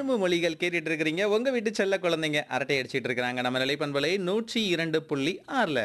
அரும்பு மொழிகள் கேட்டுட்டு இருக்கிறீங்க உங்க வீட்டு செல்ல குழந்தைங்க அரட்டை அடிச்சிட்டு இருக்கிறாங்க நம்ம நிலைப்பண்பலை நூற்றி இரண்டு புள்ளி ஆறுல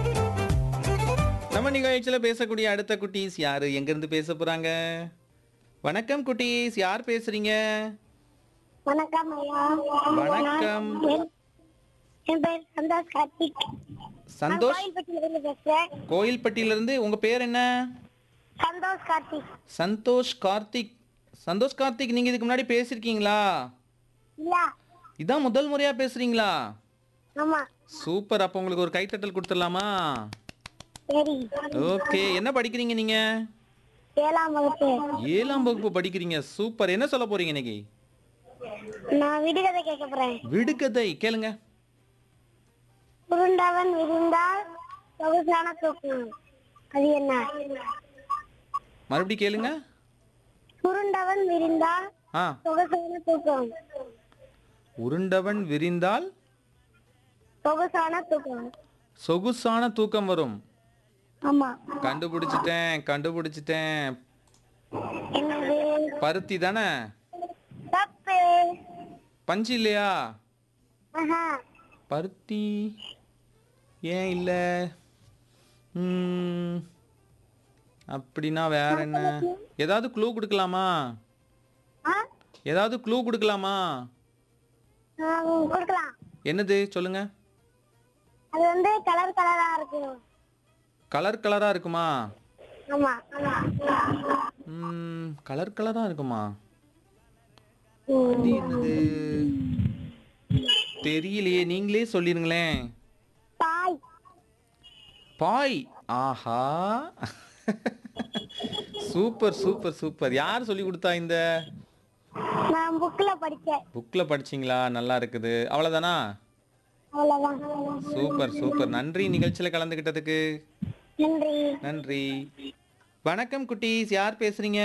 நம்ம நிகழ்ச்சியில பேசக்கூடிய அடுத்த குட்டீஸ் யாரு எங்க இருந்து பேச போறாங்க வணக்கம் குட்டீஸ் யார் பேசுறீங்க வணக்கம் ஐயா வணக்கம். என்- என் பேர் சந்தோஷ் கார்த்திக் சந்தோஷ் கோயில்பட்டியிலிருந்து பேசுறேன் கோயில்பட்டியில இருந்து உங்க பேர் என்ன சந்தோஷ் கார்த்திக் சந்தோஷ் கார்த்திக் சந்தோஷ் கார்த்திக் நீங்க இதுக்கு முன்னாடி பேசிருக்கீங்களா இல்ல இதான் முதல் முறையா பேசுறீங்களா ஆமா சூப்பர் அப்போ உங்களுக்கு ஒரு கைத்தட்டல் கொடுத்துடலாமா சரி ஓகே என்ன படிக்கிறீங்க நீங்க ஏழாம் வகுப்பு ஏழாம் வகுப்பு படிக்கிறீங்க சூப்பர் என்ன சொல்ல போறீங்க இன்னைக்கு நான் விடுகதை கேட்க போறேன் விடுகதை கேளுங்க உருண்டவன் விருந்தால் சொகுசான தூக்கம் அது என்ன மறுபடியும் கேளுங்க உருண்டவன் விரிந்தால் ஆ சொகுசான தூக்கம் உருண்டவன் விரிந்தால் சொகுசான தூக்கம் சொகுசான தூக்கம் வரும் ஆமா கண்டுபிடிச்சிட்டேன் கண்டுபிடிச்சிட்டேன் என்னது பருத்தி தானே தப்பு பஞ்சு இல்லையா ஆஹா பருத்தி ஏன் இல்லை ம், அப்படின்னா வேற என்ன ஏதாவது க்ளூ கொடுக்கலாமா ஆ ஏதாவது க்ளூ கொடுக்கலாமா ஆ, கொடுக்கலாம் என்னது சொல்லுங்க அது வந்து கலர் கலரா இருக்கும் கலர் கலரா இருக்குமா ஆமா ம், கலர் கலரா இருக்குமா ம். அது என்னது தெரியலையே நீங்களே சொல்லிருங்களேன் தாய் பாய் ஆஹா சூப்பர் சூப்பர் சூப்பர் யார் சொல்லி கொடுத்தா இந்த நான் புக்ல படிச்சேன் புக்ல படிச்சீங்களா நல்லா இருக்குது அவ்வளவுதானா அவ்வளவுதான் சூப்பர் சூப்பர் நன்றி நிகழ்ச்சியில கலந்துக்கிட்டதுக்கு நன்றி நன்றி வணக்கம் குட்டீஸ் யார் பேசுறீங்க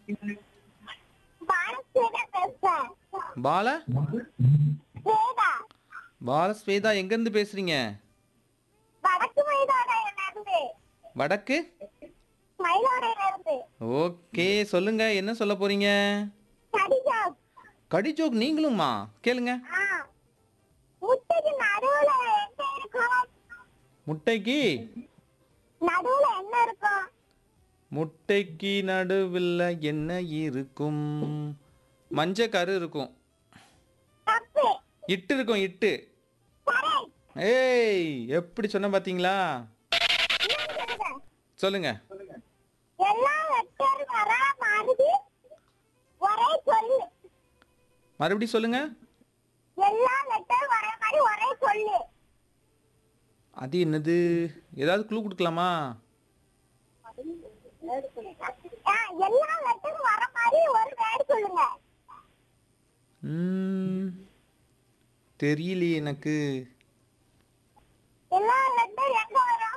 பாலஸ்வேதா பேசுறேன் பால ஸ்வேதா பால ஸ்வேதா எங்க இருந்து பேசுறீங்க வடக்கு மயிலாடையில இருந்து வடக்கு மயிலாடையில இருந்து ஓகே சொல்லுங்க என்ன சொல்ல போறீங்க கடிஜா கடிஜோக் நீங்களுமா கேளுங்க ஆ முட்டைக்கு நடுவுல என்ன இருக்கும் முட்டைக்கு நடுவுல என்ன இருக்கும் முட்டைக்கு நடுவில் என்ன இருக்கும் மஞ்ச கரு இருக்கும் தப்பு இட்டு இருக்கும் இட்டு கரெக்ட் ஏய் எப்படி சொன்ன பாத்தீங்களா சொல்லுங்க எல்லா லெட்டர் வர மாறுது ஒரே சொல்லு மறுபடியும் சொல்லுங்க எல்லா லெட்டர் வர மாதிரி ஒரே சொல்லு அது என்னது ஏதாவது க்ளூ கொடுக்கலாமா ஆ, எல்லா லெட்டர் வர மாதிரி ஒரு வேர்டு சொல்லுங்க ம், தெரியலையே எனக்கு எல்லா லெட்டர் எங்க வரும்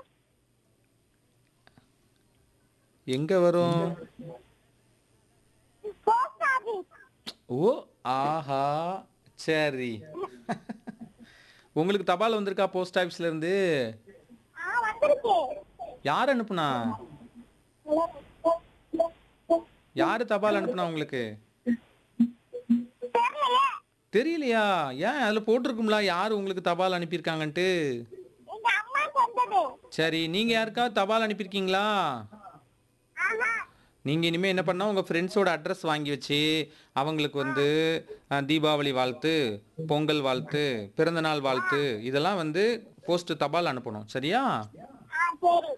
எங்க வரும் போஸ்ட் ஆபீஸ் ஓ ஆஹா சரி உங்களுக்கு தபால் வந்திருக்கா போஸ்ட் ஆஃபீஸ்ல இருந்து ஆ வந்திருக்கு யார் அனுப்புனா யாரு தபால் அனுப்புனா உங்களுக்கு தெரியலையே தெரியலையா ஏன் அதுல போட்டிருக்கும்ல யார் உங்களுக்கு தபால் அனுப்பியிருக்காங்கன்ட்டு எங்க அம்மா வந்தது சரி நீங்க யாருக்காவது தபால் அனுப்பியிருக்கீங்களா ஆஹா நீங்க இனிமே என்ன பண்ணா உங்க ஃப்ரெண்ட்ஸோட அட்ரஸ் வாங்கி வச்சு அவங்களுக்கு வந்து அஹ், தீபாவளி வாழ்த்து பொங்கல் வாழ்த்து பிறந்தநாள் வாழ்த்து இதெல்லாம் வந்து போஸ்ட் தபால் அனுப்பணும் சரியா ஆ சரி